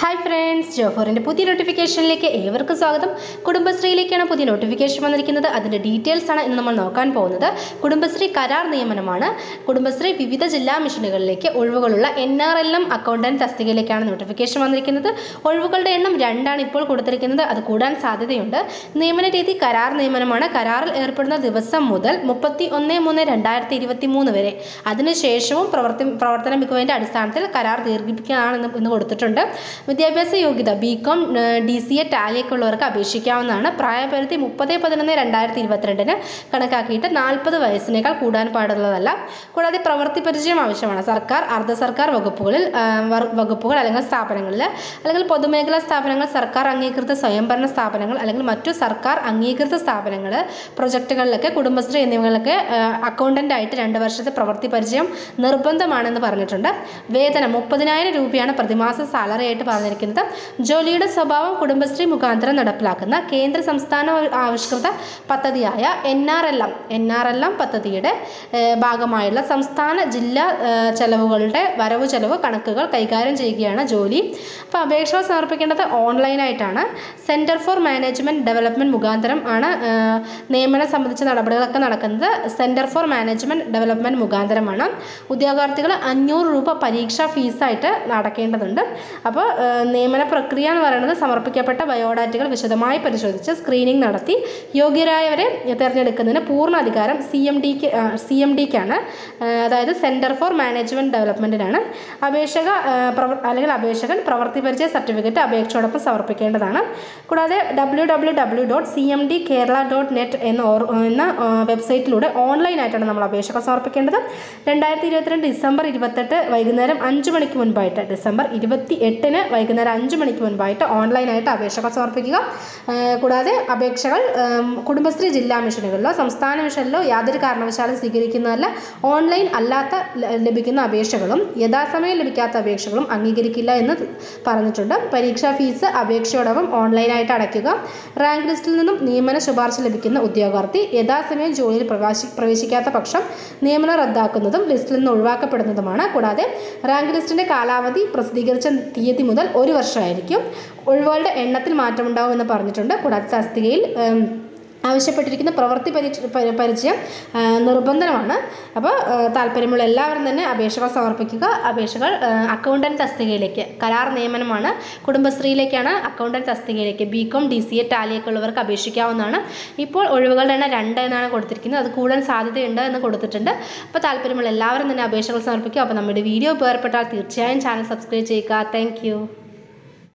hi friends ജോഫോറിൻ്റെ പുതിയ നോട്ടിഫിക്കേഷനിലേക്ക് ഏവർക്കും സ്വാഗതം കുടുംബശ്രീയിലേക്കാണ് പുതിയ നോട്ടിഫിക്കേഷൻ വന്നിരിക്കുന്നത് അതിൻ്റെ ഡീറ്റെയിൽസ് ആണ് ഇന്ന് നമ്മൾ നോക്കാൻ പോകുന്നത് കുടുംബശ്രീ കരാർ നിയമനമാണ് കുടുംബശ്രീ വിവിധ ജില്ലാ മിഷനുകളിലേക്ക് ഒഴിവുകളുള്ള N R L M accountant തസ്തികയിലേക്കാണ് നോട്ടിഫിക്കേഷൻ വന്നിരിക്കുന്നത് ഒഴിവുകളുടെ എണ്ണം രണ്ടാണ് ഇപ്പോൾ കൊടുത്തിരിക്കുന്നത് അത് കൂടാൻ സാധ്യതയുണ്ട് നിയമന രീതി കരാർ നിയമനമാണ് കരാറിൽ ഏർപ്പെടുന്ന ദിവസം മുതൽ മുപ്പത്തി ഒന്ന് മൂന്ന് രണ്ടായിരത്തി ഇരുപത്തി മൂന്ന് വരെ അതിനുശേഷവും പ്രവർത്തി പ്രവർത്തന മികവിൻ്റെ അടിസ്ഥാനത്തിൽ കരാർ ദീർഘിപ്പിക്കാനാണ് ഇന്ന് കൊടുത്തിട്ടുണ്ട് വിദ്യാഭ്യാസ യോഗ്യത B com D C A ടാലിയൊക്കെ ഉള്ളവർക്ക് അപേക്ഷിക്കാവുന്നതാണ് പ്രായപരിധി മുപ്പത് പതിനൊന്ന് രണ്ടായിരത്തി ഇരുപത്തിരണ്ടിന് കണക്കാക്കിയിട്ട് നാൽപ്പത് വയസ്സിനേക്കാൾ കൂടാൻ പാടുള്ളതല്ല കൂടാതെ പ്രവൃത്തി പരിചയം ആവശ്യമാണ് സർക്കാർ അർദ്ധ സർക്കാർ വകുപ്പുകളിൽ ആ, വർ- വകുപ്പുകൾ അല്ലെങ്കിൽ സ്ഥാപനങ്ങളിൽ അല്ലെങ്കിൽ പൊതുമേഖലാ സ്ഥാപനങ്ങൾ സർക്കാർ അംഗീകൃത സ്വയംഭരണ സ്ഥാപനങ്ങൾ അല്ലെങ്കിൽ മറ്റു സർക്കാർ അംഗീകൃത സ്ഥാപനങ്ങൾ പ്രൊജക്റ്റുകളിലൊക്കെ കുടുംബശ്രീ എന്നിവകളിലൊക്കെ അക്കൗണ്ടൻ്റ് ആയിട്ട് രണ്ട് വർഷത്തെ പ്രവൃത്തി പരിചയം നിർബന്ധമാണെന്ന് പറഞ്ഞിട്ടുണ്ട് വേതനം മുപ്പതിനായിരം രൂപയാണ് പ്രതിമാസ സാലറി ആയിട്ട് പറഞ്ഞിരിക്കുന്നത് ജോലിയുടെ സ്വഭാവം കുടുംബശ്രീ മുഖാന്തരം നടപ്പിലാക്കുന്ന കേന്ദ്ര സംസ്ഥാന ആവിഷ്കൃത പദ്ധതിയായ N R L M N R L M പദ്ധതിയുടെ ഏഹ്, ഭാഗമായുള്ള സംസ്ഥാന ജില്ലാ ഏഹ്, ചെലവുകളുടെ വരവ് ചെലവ് കണക്കുകൾ കൈകാര്യം ചെയ്യുകയാണ് ജോലി അപ്പോൾ അപേക്ഷ സമർപ്പിക്കേണ്ടത് ഓൺലൈനായിട്ടാണ് സെൻറ്റർ ഫോർ മാനേജ്മെൻറ്റ് ഡെവലപ്മെൻറ്റ് മുഖാന്തരം ആണ് ഏഹ്, നിയമനം സംബന്ധിച്ച നടപടികളൊക്കെ നടക്കുന്നത് സെൻറ്റർ ഫോർ മാനേജ്മെൻറ്റ് ഡെവലപ്മെൻറ്റ് മുഖാന്തരമാണ് ഉദ്യോഗാർത്ഥികൾ അഞ്ഞൂറ് രൂപ പരീക്ഷാ ഫീസായിട്ട് അടക്കേണ്ടതുണ്ട് അപ്പോൾ ഏഹ്, നിയമന പ്രക്രിയ എന്ന് പറയുന്നത് സമർപ്പിക്കപ്പെട്ട ബയോഡാറ്റകൾ വിശദമായി പരിശോധിച്ച് സ്ക്രീനിംഗ് നടത്തി യോഗ്യരായവരെ തിരഞ്ഞെടുക്കുന്നതിന് പൂർണ്ണ അധികാരം സി എം ഡിക്ക് സി എം ഡിക്കാണ് അതായത് സെൻറ്റർ ഫോർ മാനേജ്മെൻറ്റ് ഡെവലപ്മെൻറ്റിനാണ് അപേക്ഷക ഏഹ്, പ്രവർ- അല്ലെങ്കിൽ അപേക്ഷകൻ പ്രവൃത്തി പരിചയ സർട്ടിഫിക്കറ്റ് അപേക്ഷയോടൊപ്പം സമർപ്പിക്കേണ്ടതാണ് കൂടാതെ W W W dot C M D Kerala dot net എന്ന ഓർ എന്ന ആ, വെബ്സൈറ്റിലൂടെ ഓൺലൈനായിട്ടാണ് നമ്മൾ അപേക്ഷകൾ സമർപ്പിക്കേണ്ടത് രണ്ടായിരത്തി ഇരുപത്തിരണ്ട് ഡിസംബർ ഇരുപത്തെട്ട് വൈകുന്നേരം അഞ്ച് മണിക്ക് മുൻപായിട്ട് ഡിസംബർ ഇരുപത്തി എട്ടിന് വൈകുന്നേരം അഞ്ച് മണിക്ക് മുൻപായിട്ട് ഓൺലൈനായിട്ട് അപേക്ഷകൾ സമർപ്പിക്കുക ആ, കൂടാതെ അപേക്ഷകൾ ഉം, കുടുംബശ്രീ ജില്ലാ മിഷനുകളിലോ സംസ്ഥാന മിഷനിലോ യാതൊരു കാരണവശാലും സ്വീകരിക്കുന്നതല്ല ഓൺലൈൻ അല്ലാത്ത ല- ലഭിക്കുന്ന അപേക്ഷകളും യഥാസമയം ലഭിക്കാത്ത അപേക്ഷകളും അംഗീകരിക്കില്ല എന്ന് പറഞ്ഞിട്ടുണ്ട് പരീക്ഷാ ഫീസ് അപേക്ഷയോടൊപ്പം ഓൺലൈനായിട്ട് അടയ്ക്കുക റാങ്ക് ലിസ്റ്റിൽ നിന്നും നിയമന ശുപാർശ ലഭിക്കുന്ന ഉദ്യോഗാർത്ഥി യഥാസമയം ജോലിയിൽ പ്രവേശി പ്രവേശിക്കാത്ത പക്ഷം നിയമനം റദ്ദാക്കുന്നതും ലിസ്റ്റിൽ നിന്ന് ഒഴിവാക്കപ്പെടുന്നതുമാണ് കൂടാതെ റാങ്ക് ലിസ്റ്റിൻ്റെ കാലാവധി പ്രസിദ്ധീകരിച്ച തീയതി മുതൽ ഒരു വർഷമായിരിക്കും ഒഴിവുകളുടെ എണ്ണത്തിൽ മാറ്റമുണ്ടാവുമെന്ന് പറഞ്ഞിട്ടുണ്ട് കൂടാതെ തസ്തികയിൽ ഉം, ആവശ്യപ്പെട്ടിരിക്കുന്ന പ്രവൃത്തി പരീക്ഷ പരി- പരിചയം ആ, നിർബന്ധമാണ് അപ്പോൾ ആ, താല്പര്യമുള്ള എല്ലാവരും തന്നെ അപേക്ഷകൾ സമർപ്പിക്കുക അപേക്ഷകൾ അക്കൗണ്ടൻറ്റ് തസ്തികയിലേക്ക് കരാർ നിയമനമാണ് കുടുംബശ്രീയിലേക്കാണ് അക്കൗണ്ടൻറ്റ് തസ്തികയിലേക്ക് B com D C A ടാലിയൊക്കെ ഉള്ളവർക്ക് അപേക്ഷിക്കാവുന്നതാണ് ഇപ്പോൾ ഒഴിവുകളുടെ എണ്ണം രണ്ട് എന്നാണ് കൊടുത്തിരിക്കുന്നത് അത് കൂടാൻ സാധ്യതയുണ്ട് എന്ന് കൊടുത്തിട്ടുണ്ട് അപ്പോൾ താല്പര്യമുള്ള എല്ലാവരും തന്നെ അപേക്ഷകൾ സമർപ്പിക്കുക അപ്പോൾ നമ്മുടെ വീഡിയോ ഉപകാരപ്പെട്ടാൽ തീർച്ചയായും ചാനൽ സബ്സ്ക്രൈബ് ചെയ്യുക താങ്ക്